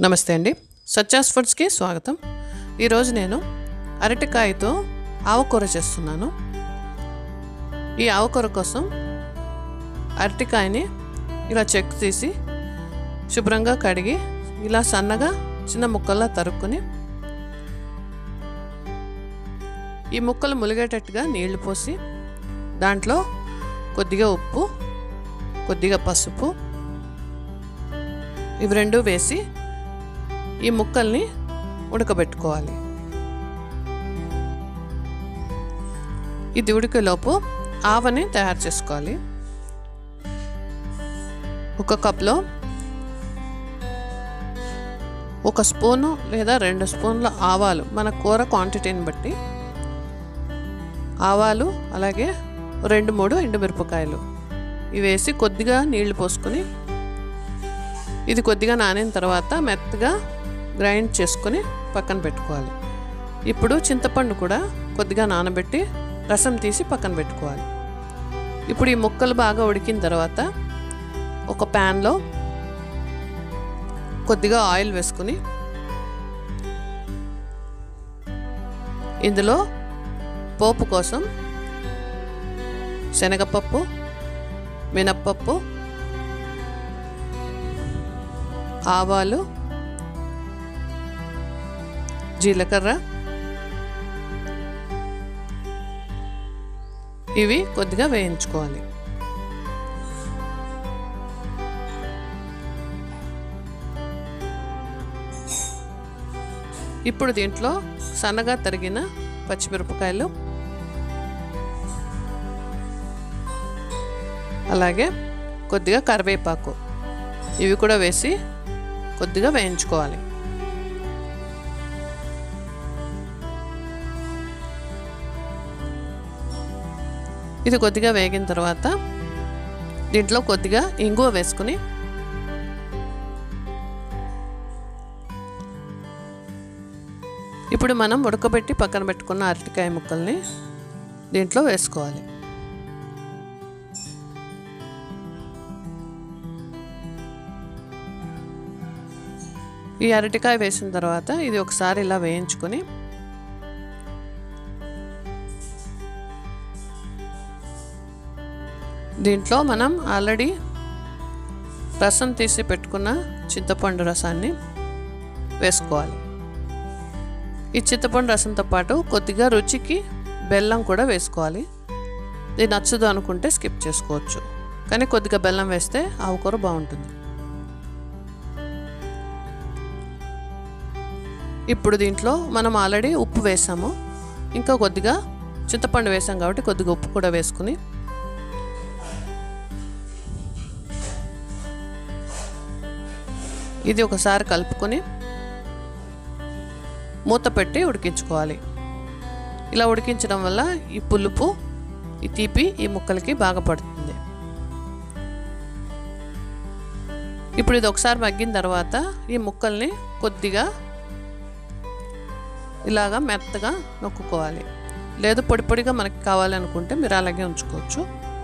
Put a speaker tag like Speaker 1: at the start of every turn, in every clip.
Speaker 1: నమస్తే అండి సత్యాస్ ఫుడ్స్కి స్వాగతం ఈరోజు నేను అరటికాయతో ఆవకూర చేస్తున్నాను ఈ ఆవకూర కోసం అరటికాయని ఇలా చెక్కు తీసి శుభ్రంగా కడిగి ఇలా సన్నగా చిన్న ముక్కల్లా తరుక్కుని ఈ ముక్కలు ములిగేటట్టుగా నీళ్లు పోసి దాంట్లో కొద్దిగా ఉప్పు కొద్దిగా పసుపు ఇవి రెండు వేసి ఈ ముక్కల్ని ఉడకబెట్టుకోవాలి ఇది ఉడికేలోపు ఆవని తయారు చేసుకోవాలి ఒక కప్లో ఒక స్పూను లేదా రెండు స్పూన్ల ఆవాలు మన కూర క్వాంటిటీని బట్టి ఆవాలు అలాగే రెండు మూడు ఎండుమిరపకాయలు ఇవి వేసి కొద్దిగా నీళ్లు పోసుకొని ఇది కొద్దిగా నానిన తర్వాత మెత్తగా గ్రైండ్ చేసుకొని పక్కన పెట్టుకోవాలి ఇప్పుడు చింతపండు కూడా కొద్దిగా నానబెట్టి రసం తీసి పక్కన పెట్టుకోవాలి ఇప్పుడు ఈ ముక్కలు బాగా ఉడికిన తర్వాత ఒక ప్యాన్లో కొద్దిగా ఆయిల్ వేసుకుని ఇందులో పోపు కోసం శనగపప్పు మినప్పప్పు ఆవాలు జీలకర్ర ఇవి కొద్దిగా వేయించుకోవాలి ఇప్పుడు దీంట్లో సన్నగా తరిగిన పచ్చిమిరపకాయలు అలాగే కొద్దిగా కరివేపాకు ఇవి కూడా వేసి కొద్దిగా వేయించుకోవాలి ఇది కొద్దిగా వేగిన తర్వాత దీంట్లో కొద్దిగా ఇంగువ వేసుకుని ఇప్పుడు మనం ఉడకబెట్టి పక్కన పెట్టుకున్న అరటికాయ ముక్కల్ని దీంట్లో వేసుకోవాలి ఈ అరటికాయ వేసిన తర్వాత ఇది ఒకసారి ఇలా వేయించుకొని దీంట్లో మనం ఆల్రెడీ రసం తీసి పెట్టుకున్న చింతపండు రసాన్ని వేసుకోవాలి ఈ చింతపండు రసంతో పాటు కొద్దిగా రుచికి బెల్లం కూడా వేసుకోవాలి ఇది నచ్చదు అనుకుంటే స్కిప్ చేసుకోవచ్చు కానీ కొద్దిగా బెల్లం వేస్తే ఆవుకూర బాగుంటుంది ఇప్పుడు దీంట్లో మనం ఆల్రెడీ ఉప్పు వేసాము ఇంకా కొద్దిగా చింతపండు వేసాం కాబట్టి కొద్దిగా ఉప్పు కూడా వేసుకుని ఇది ఒకసారి కలుపుకొని మూత పెట్టి ఉడికించుకోవాలి ఇలా ఉడికించడం వల్ల ఈ పులుపు ఈ తీపి ఈ ముక్కలకి బాగా పడుతుంది ఇప్పుడు ఇది ఒకసారి మగ్గిన తర్వాత ఈ ముక్కల్ని కొద్దిగా ఇలాగా మెత్తగా నొక్కుకోవాలి లేదు పొడి పొడిగా మనకి కావాలనుకుంటే మీరు అలాగే ఉంచుకోవచ్చు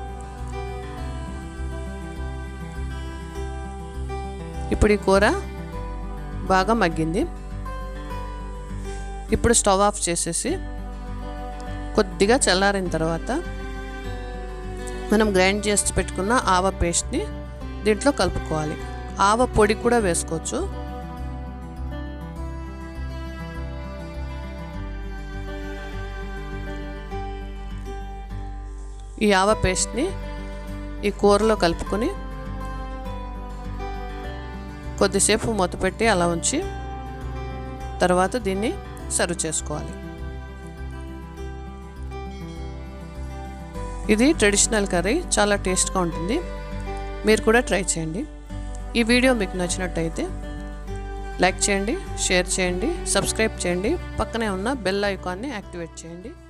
Speaker 1: ఇప్పుడు ఈ కూర బాగా మగ్గింది ఇప్పుడు స్టవ్ ఆఫ్ చేసేసి కొద్దిగా చల్లారిన తర్వాత మనం గ్రైండ్ చేసి పెట్టుకున్న ఆవ పేస్ట్ని దీంట్లో కలుపుకోవాలి ఆవ పొడి కూడా వేసుకోవచ్చు ఈ ఆవ పేస్ట్ని ఈ కూరలో కలుపుకొని కొద్దిసేపు మూత పెట్టి అలా ఉంచి తర్వాత దీన్ని సర్వ్ చేసుకోవాలి ఇది ట్రెడిషనల్ కర్రీ చాలా టేస్ట్గా ఉంటుంది మీరు కూడా ట్రై చేయండి ఈ వీడియో మీకు నచ్చినట్టయితే లైక్ చేయండి షేర్ చేయండి సబ్స్క్రైబ్ చేయండి పక్కనే ఉన్న బెల్ ఐకాన్ని యాక్టివేట్ చేయండి